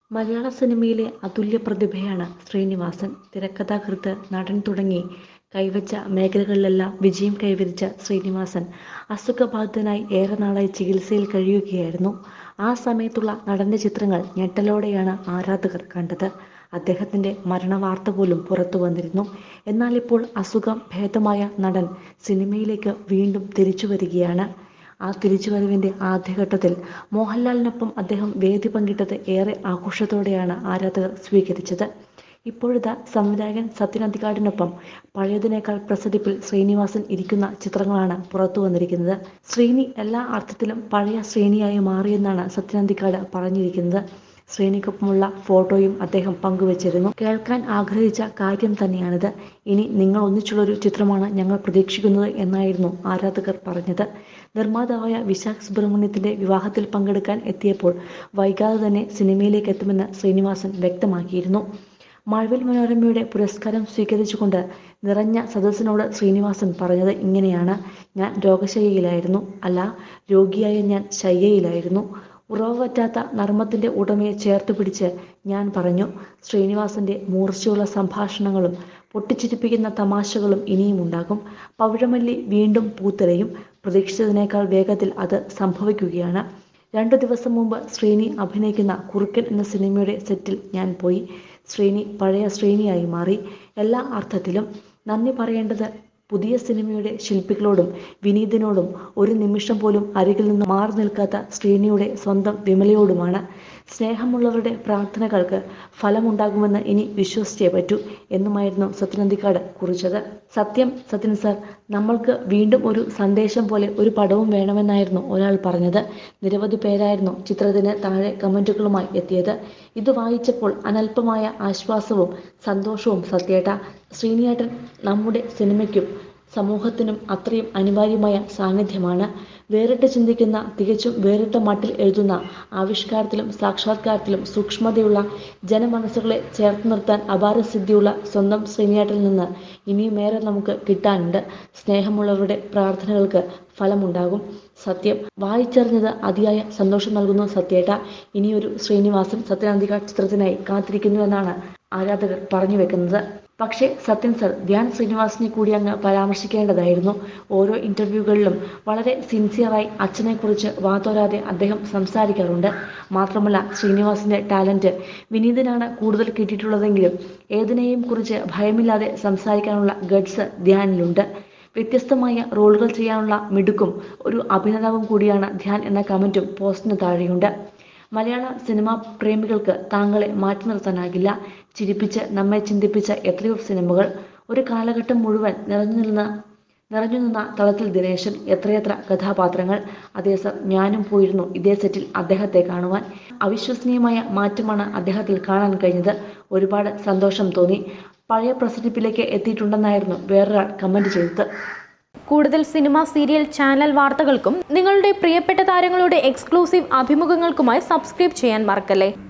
മലയാള സിനിമയിലെ അതുല്യ പ്രതിഭയാണ് ശ്രീനിവാസൻ തിരക്കഥാകൃത്ത് നടൻ തുടങ്ങി കൈവച്ച മേഖലകളിലെല്ലാം വിജയം കൈവരിച്ച ശ്രീനിവാസൻ അസുഖബാധിതനായി ഏറെ നാളായി ചികിത്സയിൽ കഴിയുകയായിരുന്നു ആ സമയത്തുള്ള നടന്റെ ചിത്രങ്ങൾ ഞെട്ടലോടെയാണ് ആരാധകർ കണ്ടത് അദ്ദേഹത്തിന്റെ മരണവാർത്ത പോലും പുറത്തു വന്നിരുന്നു എന്നാൽ ഇപ്പോൾ അസുഖം ഭേദമായ നടൻ സിനിമയിലേക്ക് വീണ്ടും തിരിച്ചു വരികയാണ് ആ തിരിച്ചുവരവിന്റെ ആദ്യഘട്ടത്തിൽ മോഹൻലാലിനൊപ്പം അദ്ദേഹം വേദി പങ്കിട്ടത് ഏറെ ആഘോഷത്തോടെയാണ് ആരാധകർ സ്വീകരിച്ചത് ഇപ്പോഴത്തെ സംവിധായകൻ സത്യൻ അന്തിക്കാടിനൊപ്പം പഴയതിനേക്കാൾ പ്രസരിപ്പിൽ ശ്രീനിവാസൻ ഇരിക്കുന്ന ചിത്രങ്ങളാണ് പുറത്തു വന്നിരിക്കുന്നത് ശ്രീനി എല്ലാ അർത്ഥത്തിലും പഴയ ശ്രീനിയായി മാറിയെന്നാണ് സത്യൻ അന്തിക്കാട് പറഞ്ഞിരിക്കുന്നത് ശ്രീനിക്കൊപ്പമുള്ള ഫോട്ടോയും അദ്ദേഹം പങ്കുവച്ചിരുന്നു കേൾക്കാൻ ആഗ്രഹിച്ച കാര്യം തന്നെയാണിത് ഇനി നിങ്ങൾ ഒന്നിച്ചുള്ളൊരു ചിത്രമാണ് ഞങ്ങൾ പ്രതീക്ഷിക്കുന്നത് എന്നായിരുന്നു ആരാധകർ പറഞ്ഞത് നിർമ്മാതാവായ വിശാഖ് സുബ്രഹ്മണ്യത്തിന്റെ വിവാഹത്തിൽ പങ്കെടുക്കാൻ എത്തിയപ്പോൾ വൈകാതെ തന്നെ സിനിമയിലേക്ക് എത്തുമെന്ന് ശ്രീനിവാസൻ വ്യക്തമാക്കിയിരുന്നു മഴവിൽ മനോരമയുടെ പുരസ്കാരം സ്വീകരിച്ചുകൊണ്ട് നിറഞ്ഞ സദസ്സിനോട് ശ്രീനിവാസൻ പറഞ്ഞത് ഇങ്ങനെയാണ് ഞാൻ രോഗശയ്യയിലായിരുന്നു അല്ല രോഗിയായ ഞാൻ ശയ്യയിലായിരുന്നു ഉറവ് പറ്റാത്ത നർമ്മത്തിന്റെ ഉടമയെ ചേർത്ത് പിടിച്ച് ഞാൻ പറഞ്ഞു ശ്രീനിവാസന്റെ മൂർച്ചയുള്ള സംഭാഷണങ്ങളും പൊട്ടിച്ചിരിപ്പിക്കുന്ന തമാശകളും ഇനിയും ഉണ്ടാകും പവിഴമല്ലി വീണ്ടും പൂത്തിരയും പ്രതീക്ഷിച്ചതിനേക്കാൾ വേഗത്തിൽ അത് സംഭവിക്കുകയാണ് രണ്ടു ദിവസം മുമ്പ് ശ്രീനി അഭിനയിക്കുന്ന കുറുക്കൻ എന്ന സിനിമയുടെ സെറ്റിൽ ഞാൻ പോയി ശ്രീനി പഴയ ശ്രീനിയായി മാറി എല്ലാ അർത്ഥത്തിലും നന്ദി പറയേണ്ടത് പുതിയ സിനിമയുടെ ശില്പികളോടും വിനീതിനോടും ഒരു നിമിഷം പോലും അരികിൽ നിന്ന് മാറി നിൽക്കാത്ത ശ്രീനിയുടെ സ്വന്തം വിമലയോടുമാണ് സ്നേഹമുള്ളവരുടെ പ്രാർത്ഥനകൾക്ക് ഫലമുണ്ടാകുമെന്ന് ഇനി വിശ്വസിച്ചേ പറ്റൂ എന്നുമായിരുന്നു സത്യനന്ദിക്കാട് കുറിച്ചത് സത്യം സത്യൻ സർ നമ്മൾക്ക് വീണ്ടും ഒരു സന്ദേശം പോലെ ഒരു പടവും വേണമെന്നായിരുന്നു ഒരാൾ പറഞ്ഞത് നിരവധി പേരായിരുന്നു ചിത്രത്തിന് താഴെ കമന്റുകളുമായി എത്തിയത് ഇത് വായിച്ചപ്പോൾ അനൽപമായ ആശ്വാസവും സന്തോഷവും സത്യേട്ട ശ്രീനിയേട്ടൻ നമ്മുടെ സിനിമയ്ക്കും സമൂഹത്തിനും അത്രയും അനിവാര്യമായ സാന്നിധ്യമാണ് വേറിട്ട് ചിന്തിക്കുന്ന തികച്ചും വേറിട്ട മട്ടിൽ എഴുതുന്ന ആവിഷ്കാരത്തിലും സാക്ഷാത്കാരത്തിലും സൂക്ഷ്മതയുള്ള ജനമനസ്സുകളെ ചേർത്ത് നിർത്താൻ അപാരസിദ്ധിയുള്ള സ്വന്തം ശ്രീനിയേട്ടനിൽ നിന്ന് ഇനിയുമേറെ നമുക്ക് കിട്ടാനുണ്ട് സ്നേഹമുള്ളവരുടെ പ്രാർത്ഥനകൾക്ക് ഫലമുണ്ടാകും സത്യം വായിച്ചറിഞ്ഞത് അതിയായ സന്തോഷം നൽകുന്നു സത്യേട്ട ഇനിയൊരു ശ്രീനിവാസൻ സത്യനന്ദികാട് ചിത്രത്തിനായി കാത്തിരിക്കുന്നുവെന്നാണ് ആരാധകർ പറഞ്ഞു വെക്കുന്നത് പക്ഷേ സത്യൻ സർ ധ്യാൻ ശ്രീനിവാസിനെ കൂടി അങ്ങ് പരാമർശിക്കേണ്ടതായിരുന്നു ഓരോ ഇന്റർവ്യൂകളിലും വളരെ സിൻസിയറായി അച്ഛനെക്കുറിച്ച് വാതോരാതെ അദ്ദേഹം സംസാരിക്കാറുണ്ട് മാത്രമല്ല ശ്രീനിവാസിന്റെ ടാലന്റ് വിനീതനാണ് കൂടുതൽ കിട്ടിയിട്ടുള്ളതെങ്കിലും ഏതിനെയും കുറിച്ച് ഭയമില്ലാതെ സംസാരിക്കാനുള്ള ഗഡ്സ് ധ്യാനിലുണ്ട് വ്യത്യസ്തമായ റോളുകൾ ചെയ്യാനുള്ള മിടുക്കും ഒരു അഭിനേതാവും കൂടിയാണ് ധ്യാൻ എന്ന കമന്റും പോസ്റ്റിന് താഴെയുണ്ട് മലയാള സിനിമാ പ്രേമികൾക്ക് താങ്കളെ മാറ്റി നിർത്താനാകില്ല ചിരിപ്പിച്ച് നമ്മെ ചിന്തിപ്പിച്ച എത്രയോ സിനിമകൾ ഒരു കാലഘട്ടം മുഴുവൻ നിറഞ്ഞു നിന്ന നിറഞ്ഞു നിന്ന തളത്തിൽ ദിനേശൻ എത്രയെത്ര കഥാപാത്രങ്ങൾ അതേ സർ ഞാനും പോയിരുന്നു ഇതേ സെറ്റിൽ അദ്ദേഹത്തെ കാണുവാൻ അവിശ്വസനീയമായ മാറ്റമാണ് അദ്ദേഹത്തിൽ കാണാൻ കഴിഞ്ഞത് ഒരുപാട് സന്തോഷം തോന്നി പഴയ പ്രസരിപ്പിലേക്ക് എത്തിയിട്ടുണ്ടെന്നായിരുന്നു വേറൊരാൾ കമന്റ് ചെയ്തത് കൂടുതൽ സിനിമ സീരിയൽ ചാനൽ വാർത്തകൾക്കും നിങ്ങളുടെ പ്രിയപ്പെട്ട താരങ്ങളുടെ എക്സ്ക്ലൂസീവ് അഭിമുഖങ്ങൾക്കുമായി സബ്സ്ക്രൈബ് ചെയ്യാൻ മറക്കല്ലേ